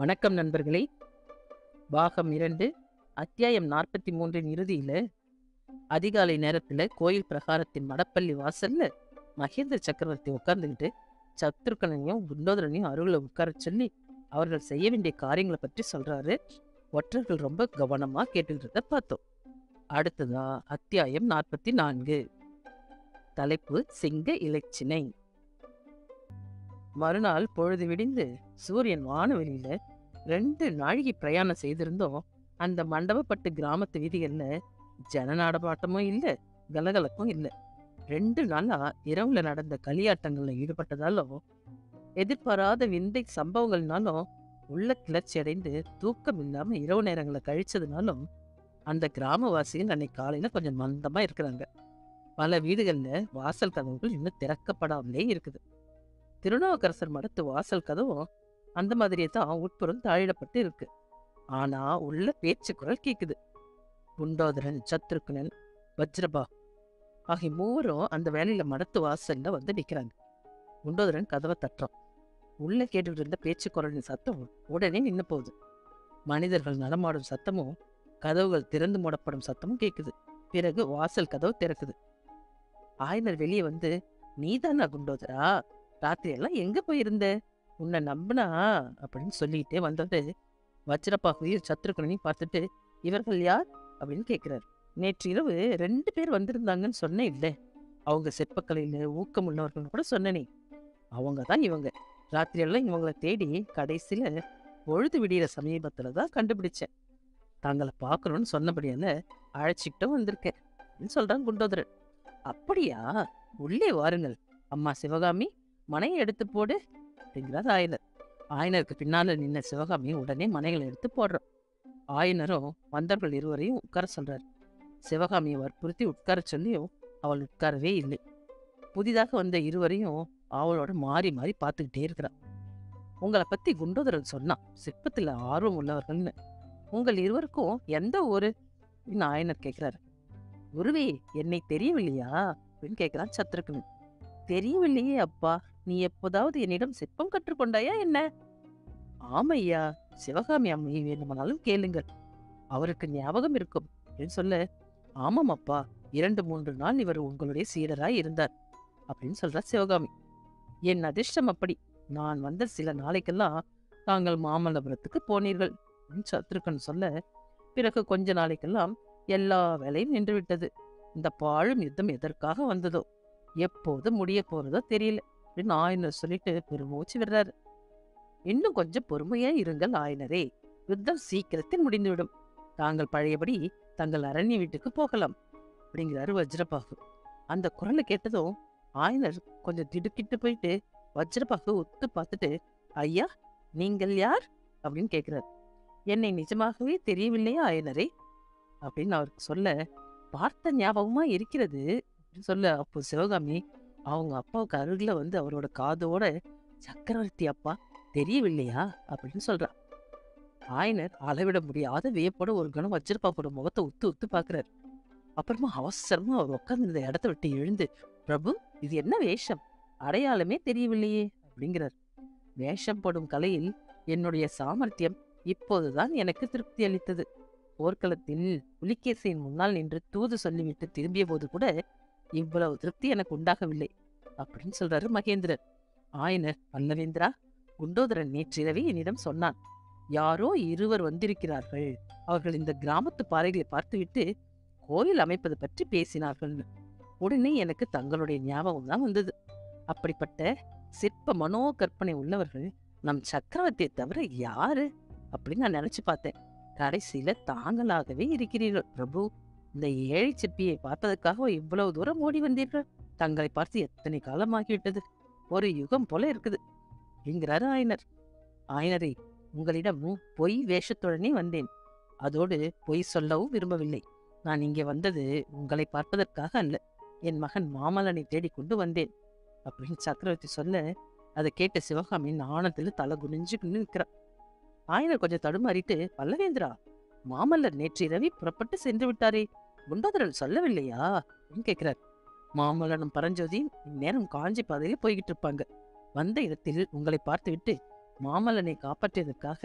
வணக்கம் நண்பர்களே பாகம் இரண்டு அத்தியாயம் நாற்பத்தி மூன்றின் இறுதியில அதிகாலை நேரத்துல கோயில் பிரகாரத்தின் மடப்பள்ளி வாசல்ல மகேந்திர சக்கரவர்த்தி உட்கார்ந்துக்கிட்டு சத்ருக்கனையும் குண்டோதரனையும் அருகில் உட்கார சொல்லி அவர்கள் செய்ய வேண்டிய காரியங்களை பற்றி சொல்றாரு ஒற்றர்கள் ரொம்ப கவனமா கேட்டுக்கிட்டு பார்த்தோம் அடுத்ததா அத்தியாயம் நாற்பத்தி நான்கு தலைப்பு சிங்க இலச்சினை மறுநாள் பொழுது விடிந்து சூரியன் வானவெளியில ரெண்டு நாழிகை பிரயாணம் செய்திருந்தோம் அந்த மண்டபப்பட்டு கிராமத்து வீதிகள்ல ஜன நடமாட்டமும் இல்ல கலகலப்பும் இல்ல ரெண்டு நாளா இரவுல நடந்த களியாட்டங்கள்ல ஈடுபட்டதாலும் எதிர்பாராத விந்தை சம்பவங்கள்னாலும் உள்ள கிளர்ச்சி அடைந்து தூக்கம் இல்லாம இரவு நேரங்களை கழிச்சதுனாலும் அந்த கிராமவாசிகள் அன்னைக்கு காலையில கொஞ்சம் மந்தமா இருக்கிறாங்க பல வீடுகள்ல வாசல் கதவுகள் இன்னும் திறக்கப்படாமலே இருக்குது திருநாவுக்கரசர் மடத்து வாசல் கதவும் அந்த மாதிரியே தான் உட்புறம் தாழிடப்பட்டு இருக்கு ஆனா உள்ள பேச்சு குரல் கேக்குது குண்டோதரன் சத்ருக்குனன் வஜ்ரபா ஆகிய மூவரும் அந்த வேலையில மடத்து வாசல்ல வந்து நிக்கிறாங்க குண்டோதரன் கதவை தட்டுறான் உள்ள கேட்டுட்டு இருந்த பேச்சு குரலின் சத்தம் உடனே நின்னு போகுது மனிதர்கள் நடமாடும் சத்தமும் கதவுகள் திறந்து மூடப்படும் சத்தமும் கேக்குது பிறகு வாசல் கதவு திறக்குது ஆயனர் வெளியே வந்து நீதானா குண்டோதரா ராத்திரி எல்லாம் எங்க போயிருந்த உன்னை நம்பினா அப்படின்னு சொல்லிக்கிட்டே வந்தது வச்சிரப்பாகையும் சத்ருக்கனையும் பார்த்துட்டு இவர்கள் யார் அப்படின்னு கேட்கிறாரு நேற்று இரவு ரெண்டு பேர் வந்திருந்தாங்கன்னு சொன்னேன் இல்லை அவங்க சிற்பக்கலையில ஊக்கம் உள்ளவர்கள் கூட சொன்னனே அவங்க தான் இவங்க ராத்திரியெல்லாம் இவங்களை தேடி கடைசியில பொழுது விடிகிற சமீபத்துல தான் கண்டுபிடிச்சேன் தங்களை பார்க்கணும்னு சொன்னபடியால அழைச்சிக்கிட்டும் வந்திருக்கேன் அப்படின்னு சொல்றான் குண்டோதரன் அப்படியா உள்ளே வாருங்கள் அம்மா சிவகாமி மனையை எடுத்து போடு அப்படிங்கிறார் ஆயனர் ஆயனருக்கு பின்னால நின்ன சிவகாமி உடனே மனைகளை எடுத்து போடுறோம் ஆயனரும் வந்தவர்கள் இருவரையும் உட்கார சொல்றாரு சிவகாமியை வற்புறுத்தி உட்கார சொல்லியும் அவள் உட்காரவே இல்லை புதிதாக வந்த இருவரையும் அவளோட மாறி மாறி பார்த்துக்கிட்டே இருக்கிறான் உங்களை பத்தி குண்டோதரன் சொன்னான் சிற்பத்துல ஆர்வம் உள்ளவர்கள்னு உங்கள் இருவருக்கும் எந்த ஊரு அப்படின்னு ஆயனர் கேட்கிறாரு குருவே என்னை தெரியவில்லையா அப்படின்னு கேட்கிறான் சத்ருக்கன் தெரியவில்லையே அப்பா நீ எப்போதாவது என்னிடம் சிற்பம் கற்றுக்கொண்டாயா என்ன ஆமையா சிவகாமி அம்மையை வேண்டுமானாலும் கேளுங்கள் அவருக்கு ஞாபகம் இருக்கும் அப்படின்னு சொல்ல ஆமாம் அப்பா இரண்டு மூன்று நாள் இவர் உங்களுடைய சீடராய் இருந்தார் அப்படின்னு சொல்றார் சிவகாமி என் அதிர்ஷ்டம் அப்படி நான் வந்த சில நாளைக்கெல்லாம் தாங்கள் மாமல்லபுரத்துக்கு போனீர்கள் அப்படின்னு சத்ருக்கன் சொல்ல பிறகு கொஞ்ச நாளைக்கெல்லாம் எல்லா வேலையும் நின்றுவிட்டது இந்த பாழும் யுத்தம் எதற்காக வந்ததோ எப்போது முடிய போறதோ தெரியல அப்படின்னு ஆயனர் சொல்லிட்டு பெருமூச்சு விடுறாரு இன்னும் கொஞ்சம் பொறுமையா இருங்கள் ஆயனரே யுத்தம் சீக்கிரத்தில் முடிந்துவிடும் தாங்கள் பழையபடி தங்கள் அரண்ய வீட்டுக்கு போகலாம் அப்படிங்கிறாரு வஜ்ரபாகு அந்த குரலை கேட்டதும் ஆயனர் கொஞ்சம் திடுக்கிட்டு போயிட்டு வஜ்ரபாகு ஒத்து பார்த்துட்டு ஐயா நீங்கள் யார் அப்படின்னு கேட்கிறார் என்னை நிஜமாகவே தெரியவில்லையா ஆயனரே அப்படின்னு அவருக்கு சொல்ல பார்த்த ஞாபகமா இருக்கிறது அப்படின்னு சொல்ல அப்போ சிவகாமி அவங்க அப்பாவுக்கு அருகில வந்து அவரோட காதோட சக்கரவர்த்தி அப்பா தெரியவில்லையா அப்படின்னு சொல்றா ஆயனர் அளவிட முடியாத வியப்போட ஒரு கணம் வச்சிருப்பாப்போட முகத்தை உத்து உத்து பாக்குறாரு அப்புறமா அவசரமா அவர் உட்கார்ந்திருந்த இடத்த விட்டு எழுந்து பிரபு இது என்ன வேஷம் அடையாளமே தெரியவில்லையே அப்படிங்கிறார் வேஷம் போடும் கலையில் என்னுடைய சாமர்த்தியம் இப்போதுதான் எனக்கு திருப்தி அளித்தது போர்க்களத்தில் புலிகேசியின் முன்னால் நின்று தூது சொல்லிவிட்டு திரும்பிய போது கூட இவ்வளவு திருப்தி எனக்கு உண்டாகவில்லை அப்படின்னு சொல்றாரு மகேந்திரன் ஆயனர் பல்லவேந்திரா குண்டோதரன் நேற்றிரவே என்னிடம் சொன்னான் யாரோ இருவர் வந்திருக்கிறார்கள் அவர்கள் இந்த கிராமத்து பாறைகளை பார்த்துவிட்டு கோயில் அமைப்பது பற்றி பேசினார்கள்னு உடனே எனக்கு தங்களுடைய ஞாபகம் தான் வந்தது அப்படிப்பட்ட சிற்ப மனோ கற்பனை உள்ளவர்கள் நம் சக்கரவர்த்தியை தவிர யாரு அப்படின்னு நான் நினைச்சு பார்த்தேன் கடைசியில தாங்களாகவே இருக்கிறீர்கள் பிரபு இந்த ஏழை சிற்பியை பார்ப்பதற்காக இவ்வளவு தூரம் ஓடி வந்தீர்கள் தங்களை பார்த்து எத்தனை காலமாகிவிட்டது ஒரு யுகம் போல இருக்குது என்கிறாரு ஆயனர் ஆயனரே உங்களிடம் பொய் வேஷத்துடனே வந்தேன் அதோடு பொய் சொல்லவும் விரும்பவில்லை நான் இங்கே வந்தது உங்களை பார்ப்பதற்காக அல்ல என் மகன் மாமல்லனை தேடிக் கொண்டு வந்தேன் அப்படின்னு சக்கரவர்த்தி சொல்ல அதை கேட்ட சிவகாமி நாணத்தில் தலை குனிஞ்சு நிற்கிறார் ஆயனர் கொஞ்சம் தடுமாறிட்டு பல்லவேந்திரா மாமல்லர் நேற்று இரவி புறப்பட்டு சென்று விட்டாரே குண்டோதரன் சொல்லவில்லையா அப்படின்னு கேட்கிறார் மாமல்லனும் பரஞ்சோதியும் இந்நேரம் காஞ்சி பாதையில போய்கிட்டு இருப்பாங்க வந்த இடத்தில் உங்களை பார்த்துவிட்டு மாமல்லனை காப்பாற்றியதற்காக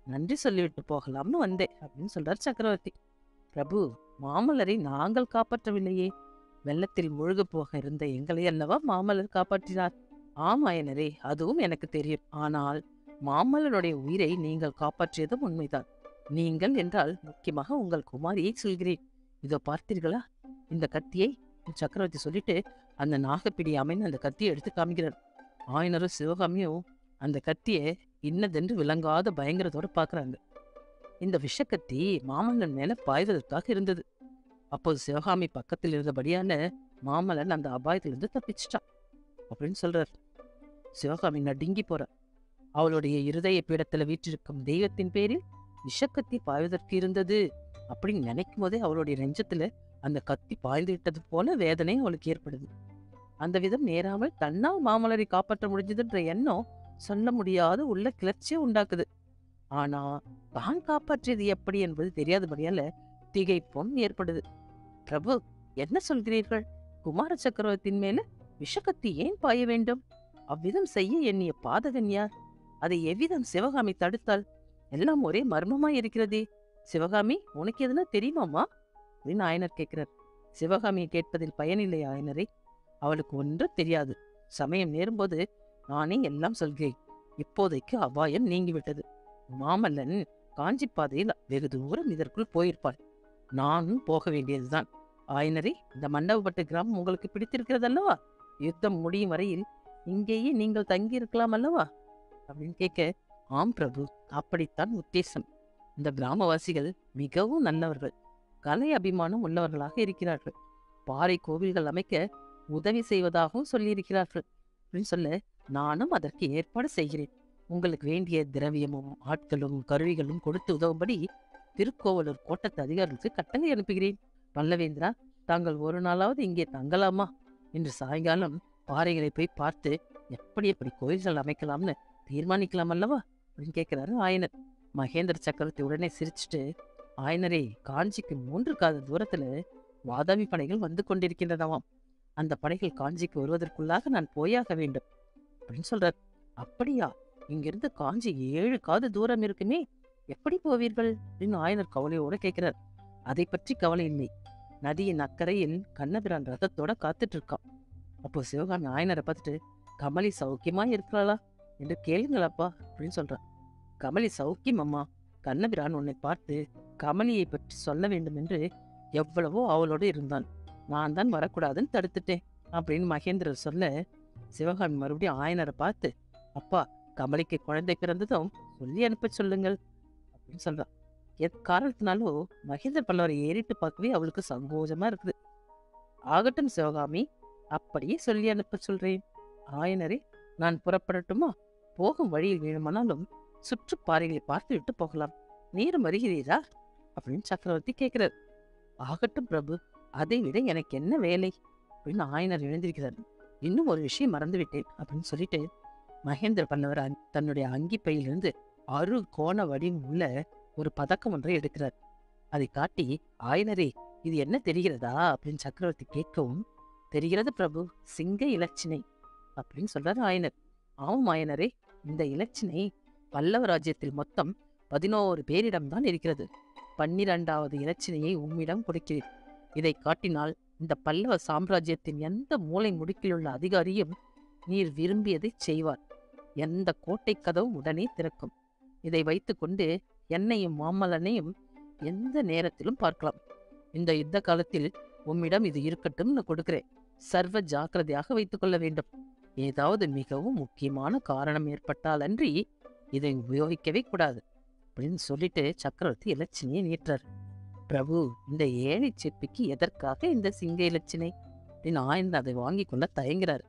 நன்றி சொல்லிவிட்டு போகலாம்னு வந்தேன் அப்படின்னு சொல்றார் சக்கரவர்த்தி பிரபு மாமல்லரை நாங்கள் காப்பாற்றவில்லையே வெள்ளத்தில் முழுகப் போக இருந்த எங்களை அல்லவா மாமல்லர் காப்பாற்றினார் ஆமாயனரே அதுவும் எனக்கு தெரியும் ஆனால் மாமல்லருடைய உயிரை நீங்கள் காப்பாற்றியதும் உண்மைதான் நீங்கள் என்றால் முக்கியமாக உங்கள் குமாரியை சொல்கிறேன் இதோ பார்த்தீர்களா இந்த கத்தியை சக்கரவர்த்தி சொல்லிட்டு அந்த நாகப்பிடி அமைன்னு அந்த கத்தியை எடுத்து காமிக்கிறார் ஆயனரும் சிவகாமியும் அந்த கத்தியை இன்னதென்று விளங்காத பயங்கரத்தோட பார்க்கறாங்க இந்த விஷக்கத்தி மாமல்லன் மேல பாய்வதற்காக இருந்தது அப்போது சிவகாமி பக்கத்தில் இருந்தபடியான மாமல்லன் அந்த அபாயத்திலிருந்து தப்பிச்சிட்டான் அப்படின்னு சொல்றார் சிவகாமி நடுங்கி போறா அவளுடைய இருதய பீடத்துல வீற்றிருக்கும் தெய்வத்தின் பேரில் விஷக்கத்தி பாய்வதற்கு இருந்தது அப்படின்னு நினைக்கும் போதே அவளுடைய நெஞ்சத்துல அந்த கத்தி பாய்ந்து விட்டது போல வேதனை அவளுக்கு ஏற்படுது அந்த விதம் நேராமல் தன்னால் மாமல்லரை காப்பாற்ற முடிஞ்சதுன்ற எண்ணம் சொல்ல முடியாத உள்ள கிளர்ச்சியை உண்டாக்குது ஆனா தான் காப்பாற்றியது எப்படி என்பது தெரியாதபடியால திகைப்பும் ஏற்படுது பிரபு என்ன சொல்கிறீர்கள் குமார சக்கரவர்த்தியின் மேல விஷக்கத்தி ஏன் பாய வேண்டும் அவ்விதம் செய்ய எண்ணிய பாதகன் யார் அதை எவ்விதம் சிவகாமி தடுத்தாள் எல்லாம் ஒரே மர்மமாய் இருக்கிறதே சிவகாமி உனக்கு எதுனா தெரியுமாமா அப்படின்னு ஆயனர் கேட்கிறார் சிவகாமியை கேட்பதில் பயனில்லை ஆயனரே அவளுக்கு ஒன்றும் தெரியாது சமயம் நேரும்போது நானே எல்லாம் சொல்கிறேன் இப்போதைக்கு அபாயம் நீங்கிவிட்டது மாமல்லன் காஞ்சி பாதையில் வெகு தூரம் இதற்குள் போயிருப்பாள் நானும் போக வேண்டியதுதான் ஆயனரே இந்த மண்டபப்பட்டு கிராமம் உங்களுக்கு பிடித்திருக்கிறதல்லவா யுத்தம் முடியும் வரையில் இங்கேயே நீங்கள் தங்கி இருக்கலாம் அல்லவா அப்படின்னு கேட்க ஆம் பிரபு அப்படித்தான் உத்தேசம் இந்த கிராமவாசிகள் மிகவும் நல்லவர்கள் கலை அபிமானம் உள்ளவர்களாக இருக்கிறார்கள் பாறை கோவில்கள் அமைக்க உதவி செய்வதாகவும் சொல்லியிருக்கிறார்கள் அப்படின்னு சொல்ல நானும் அதற்கு ஏற்பாடு செய்கிறேன் உங்களுக்கு வேண்டிய திரவியமும் ஆட்களும் கருவிகளும் கொடுத்து உதவும்படி திருக்கோவலூர் கோட்டத்து அதிகாரிகளுக்கு கட்டளை அனுப்புகிறேன் பல்லவேந்திரா தாங்கள் ஒரு நாளாவது இங்கே தங்கலாமா இன்று சாயங்காலம் பாறைகளை போய் பார்த்து எப்படி எப்படி கோயில்கள் அமைக்கலாம்னு தீர்மானிக்கலாம் அல்லவா அப்படின்னு கேட்கிறாரு ஆயனர் மகேந்திர சக்கரவர்த்தி உடனே சிரிச்சுட்டு ஆயனரே காஞ்சிக்கு மூன்று காத தூரத்துல வாதாபி படைகள் வந்து கொண்டிருக்கின்றனவாம் அந்த படைகள் காஞ்சிக்கு வருவதற்குள்ளாக நான் போயாக வேண்டும் அப்படின்னு சொல்றார் அப்படியா இங்கிருந்து காஞ்சி ஏழு காது தூரம் இருக்குமே எப்படி போவீர்கள் அப்படின்னு ஆயனர் கவலையோட கேட்கிறார் அதை பற்றி கவலை இல்லை நதியின் அக்கறையில் கண்ணபிரான் ரதத்தோட காத்துட்டு இருக்கான் அப்போ சிவகாமி ஆயனரை பார்த்துட்டு கமலி சௌக்கியமா இருக்கிறாளா என்று கேளுங்களப்பா அப்படின்னு சொல்றான் கமலி சௌக்கியம் அம்மா கண்ணபிரான் உன்னை பார்த்து கமலியை பற்றி சொல்ல வேண்டும் என்று எவ்வளவோ அவளோடு இருந்தான் நான் தான் வரக்கூடாதுன்னு தடுத்துட்டேன் அப்படின்னு மகேந்திரர் சொல்ல சிவகாமி மறுபடியும் ஆயனரை பார்த்து அப்பா கமலிக்கு குழந்தை பிறந்ததும் சொல்லி அனுப்ப சொல்லுங்கள் அப்படின்னு சொல்றான் எக்காரணத்தினாலும் மகேந்திர பல்லவரை ஏறிட்டு பார்க்கவே அவளுக்கு சங்கோஜமா இருக்குது ஆகட்டும் சிவகாமி அப்படியே சொல்லி அனுப்ப சொல்றேன் ஆயனரே நான் புறப்படட்டுமா போகும் வழியில் வேணுமானாலும் சுற்றுப்பாறைகளை பார்த்து விட்டு போகலாம் நீரும் வருகிறீரா அப்படின்னு சக்கரவர்த்தி கேட்கிறார் ஆகட்டும் பிரபு அதை விட எனக்கு என்ன வேலை அப்படின்னு ஆயனர் எழுந்திருக்கிறார் இன்னும் ஒரு விஷயம் மறந்து விட்டேன் அப்படின்னு சொல்லிட்டு மகேந்திர பல்லவர் அங்- தன்னுடைய அங்கி பையிலிருந்து அரு கோண வடிவம் உள்ள ஒரு பதக்கம் ஒன்றை எடுக்கிறார் அதை காட்டி ஆயனரே இது என்ன தெரிகிறதா அப்படின்னு சக்கரவர்த்தி கேட்கவும் தெரிகிறது பிரபு சிங்க இலச்சினை அப்படின்னு சொல்றாரு ஆயனர் ஆமாம் ஆயனரே இந்த இலச்சினை பல்லவ ராஜ்யத்தில் மொத்தம் பதினோரு பேரிடம்தான் இருக்கிறது பன்னிரண்டாவது இலச்சினையை உம்மிடம் கொடுக்கிறேன் இதை காட்டினால் இந்த பல்லவ சாம்ராஜ்யத்தின் எந்த மூலை முடுக்கிலுள்ள அதிகாரியும் நீர் விரும்பியதை செய்வார் எந்த கோட்டை கதவும் உடனே திறக்கும் இதை வைத்துக்கொண்டு என்னையும் மாமல்லனையும் எந்த நேரத்திலும் பார்க்கலாம் இந்த யுத்த காலத்தில் உம்மிடம் இது இருக்கட்டும்னு கொடுக்கிறேன் சர்வ ஜாக்கிரதையாக வைத்துக் கொள்ள வேண்டும் ஏதாவது மிகவும் முக்கியமான காரணம் ஏற்பட்டால் அன்றி இதை உபயோகிக்கவே கூடாது அப்படின்னு சொல்லிட்டு சக்கரவர்த்தி இலச்சினையை நீட்டார் பிரபு இந்த ஏழை சிற்பிக்கு எதற்காக இந்த சிங்க இலச்சினை அப்படின்னு ஆயனர் அதை வாங்கி கொள்ள தயங்குறார்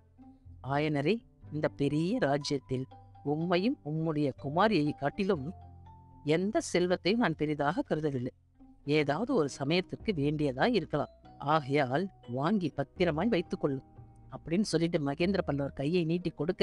ஆயனரே இந்த பெரிய ராஜ்யத்தில் உம்மையும் உம்முடைய குமாரியை காட்டிலும் எந்த செல்வத்தையும் நான் பெரிதாக கருதவில்லை ஏதாவது ஒரு சமயத்திற்கு வேண்டியதா இருக்கலாம் ஆகையால் வாங்கி பத்திரமாய் வைத்துக்கொள்ளும் அப்படின்னு சொல்லிட்டு மகேந்திர பல்லவர் கையை நீட்டி கொடுக்க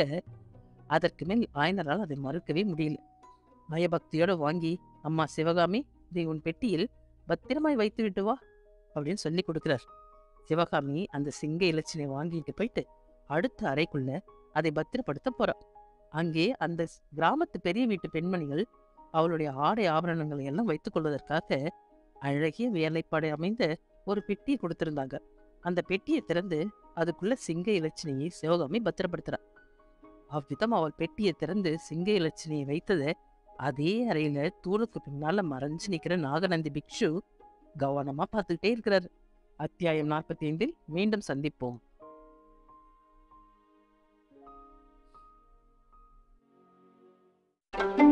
அதற்கு மேல் ஆயனரால் அதை மறுக்கவே முடியல பயபக்தியோட வாங்கி அம்மா சிவகாமி இதை உன் பெட்டியில் பத்திரமாய் வைத்து விட்டு வா அப்படின்னு சொல்லி கொடுக்கிறார் சிவகாமி அந்த சிங்க இலச்சினை வாங்கிட்டு போயிட்டு அடுத்த அறைக்குள்ள அதை பத்திரப்படுத்த போறா அங்கே அந்த ஸ்- கிராமத்து பெரிய வீட்டு பெண்மணிகள் அவளுடைய ஆடை ஆபரணங்களை எல்லாம் வைத்துக் கொள்வதற்காக அழகிய வேலைப்பாடு அமைந்த ஒரு பெட்டியை கொடுத்திருந்தாங்க அந்த பெட்டியை திறந்து அதுக்குள்ள சிங்க இலச்சினையை சிவகாமி பத்திரப்படுத்துறா அவ்விதம் அவள் பெட்டியை திறந்து சிங்க இலச்சினையை வைத்தது அதே அறையில தூணுக்கு பின்னால மறைஞ்சு நிக்கிற நாகநந்தி பிக்ஷு கவனமா பார்த்துக்கிட்டே இருக்கிறாரு அத்தியாயம் நாற்பத்தி ஐந்தில் மீண்டும் சந்திப்போம் thank you